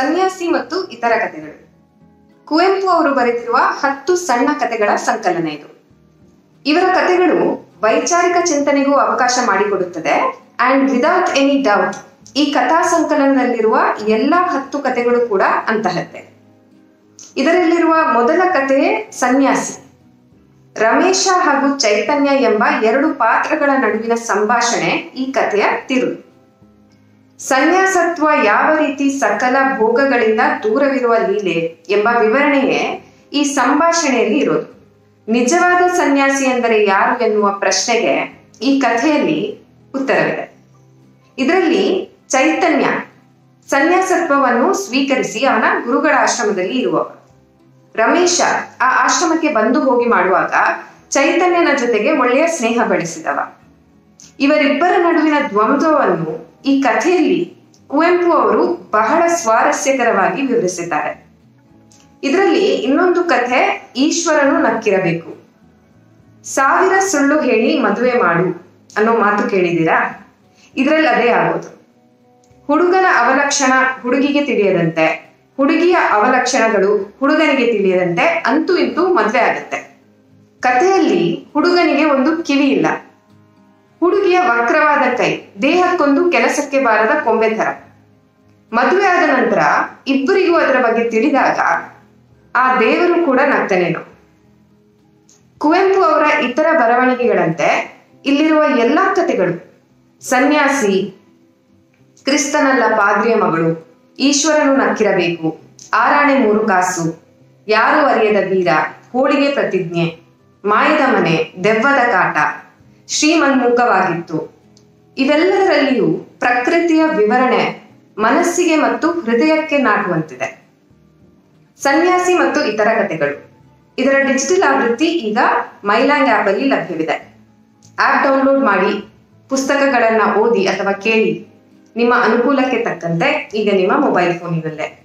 ಸನ್ಯಾಸಿ ಮತ್ತು ಇತರ ಕಥೆಗಳು ಕುವೆಂಪು ಅವರು ಬರೆದಿರುವ ಹತ್ತು ಸಣ್ಣ ಕಥೆಗಳ ಸಂಕಲನ ಇದು ಇವರ ಕಥೆಗಳು ವೈಚಾರಿಕ ಚಿಂತನೆಗೂ ಅವಕಾಶ ಮಾಡಿಕೊಡುತ್ತದೆ ಅಂಡ್ ವಿದೌಟ್ ಎನಿ ಡೌಟ್ ಈ ಕಥಾ ಸಂಕಲನದಲ್ಲಿರುವ ಎಲ್ಲ ಹತ್ತು ಕಥೆಗಳು ಕೂಡ ಅಂತಹದ್ದೇ ಇದರಲ್ಲಿರುವ ಮೊದಲ ಕಥೆ ಸನ್ಯಾಸಿ ರಮೇಶ ಹಾಗೂ ಚೈತನ್ಯ ಎಂಬ ಎರಡು ಪಾತ್ರಗಳ ನಡುವಿನ ಸಂಭಾಷಣೆ ಈ ಕಥೆಯ ತಿರುಳು ಸನ್ಯಾಸತ್ವ ಯಾವ ರೀತಿ ಸಕಲ ಭೋಗಗಳಿಂದ ದೂರವಿರುವ ಲೀಲೆ ಎಂಬ ವಿವರಣೆಯೇ ಈ ಸಂಭಾಷಣೆಯಲ್ಲಿ ಇರೋದು ನಿಜವಾದ ಸನ್ಯಾಸಿ ಎಂದರೆ ಯಾರು ಎನ್ನುವ ಪ್ರಶ್ನೆಗೆ ಈ ಕಥೆಯಲ್ಲಿ ಉತ್ತರವಿದೆ ಇದರಲ್ಲಿ ಚೈತನ್ಯ ಸನ್ಯಾಸತ್ವವನ್ನು ಸ್ವೀಕರಿಸಿ ಅವನ ಗುರುಗಳ ಆಶ್ರಮದಲ್ಲಿ ಇರುವವ ರಮೇಶ ಆ ಆಶ್ರಮಕ್ಕೆ ಬಂದು ಹೋಗಿ ಮಾಡುವಾಗ ಚೈತನ್ಯನ ಜೊತೆಗೆ ಒಳ್ಳೆಯ ಸ್ನೇಹ ಬೆಳೆಸಿದವ ಇವರಿಬ್ಬರ ನಡುವಿನ ದ್ವಂದ್ವವನ್ನು ಈ ಕಥೆಯಲ್ಲಿ ಕುವೆಂಪು ಅವರು ಬಹಳ ಸ್ವಾರಸ್ಯಕರವಾಗಿ ವಿವರಿಸಿದ್ದಾರೆ ಇದರಲ್ಲಿ ಇನ್ನೊಂದು ಕಥೆ ಈಶ್ವರನು ನಕ್ಕಿರಬೇಕು ಸಾವಿರ ಸುಳ್ಳು ಹೇಳಿ ಮದುವೆ ಮಾಡು ಅನ್ನೋ ಮಾತು ಕೇಳಿದ್ದೀರಾ ಇದರಲ್ಲಿ ಅದೇ ಆಗೋದು ಹುಡುಗನ ಅವಲಕ್ಷಣ ಹುಡುಗಿಗೆ ತಿಳಿಯದಂತೆ ಹುಡುಗಿಯ ಅವಲಕ್ಷಣಗಳು ಹುಡುಗನಿಗೆ ತಿಳಿಯದಂತೆ ಅಂತೂ ಇಂತೂ ಮದ್ವೆ ಆಗುತ್ತೆ ಕಥೆಯಲ್ಲಿ ಹುಡುಗನಿಗೆ ಒಂದು ಕಿವಿ ಇಲ್ಲ ಹುಡುಗಿಯ ವಕ್ರವಾದ ಕೈ ದೇಹಕ್ಕೊಂದು ಕೆಲಸಕ್ಕೆ ಬಾರದ ಕೊಂಬೆ ಥರ ಮದುವೆ ಆದ ನಂತರ ಇಬ್ಬರಿಗೂ ಅದರ ಬಗ್ಗೆ ತಿಳಿದಾಗ ಆ ದೇವರು ಕೂಡ ನಗ್ತಾನೇನೋ ಕುವೆಂಪು ಅವರ ಇತರ ಬರವಣಿಗೆಗಳಂತೆ ಇಲ್ಲಿರುವ ಎಲ್ಲಾ ಕಥೆಗಳು ಸನ್ಯಾಸಿ ಕ್ರಿಸ್ತನಲ್ಲ ಪಾದ್ರಿಯ ಮಗಳು ಈಶ್ವರನು ನಕ್ಕಿರಬೇಕು ಆರಾಣೆ ಮೂರು ಕಾಸು ಯಾರು ಅರಿಯದ ವೀರ ಹೋಳಿಗೆ ಪ್ರತಿಜ್ಞೆ ಮಾಯದ ಮನೆ ದೆವ್ವದ ಕಾಟ ಶ್ರೀಮನ್ಮುಖವಾಗಿತ್ತು ಇವೆಲ್ಲದರಲ್ಲಿಯೂ ಪ್ರಕೃತಿಯ ವಿವರಣೆ ಮನಸ್ಸಿಗೆ ಮತ್ತು ಹೃದಯಕ್ಕೆ ನಾಟುವಂತಿದೆ ಸನ್ಯಾಸಿ ಮತ್ತು ಇತರ ಕಥೆಗಳು ಇದರ ಡಿಜಿಟಲ್ ಆವೃತ್ತಿ ಈಗ ಮೈಲಾಂಗ್ ಆಪ್ ಅಲ್ಲಿ ಲಭ್ಯವಿದೆ ಆಪ್ ಡೌನ್ಲೋಡ್ ಮಾಡಿ ಪುಸ್ತಕಗಳನ್ನ ಓದಿ ಅಥವಾ ಕೇಳಿ ನಿಮ್ಮ ಅನುಕೂಲಕ್ಕೆ ತಕ್ಕಂತೆ ಈಗ ನಿಮ್ಮ ಮೊಬೈಲ್ ಫೋನಿನಲ್ಲೇ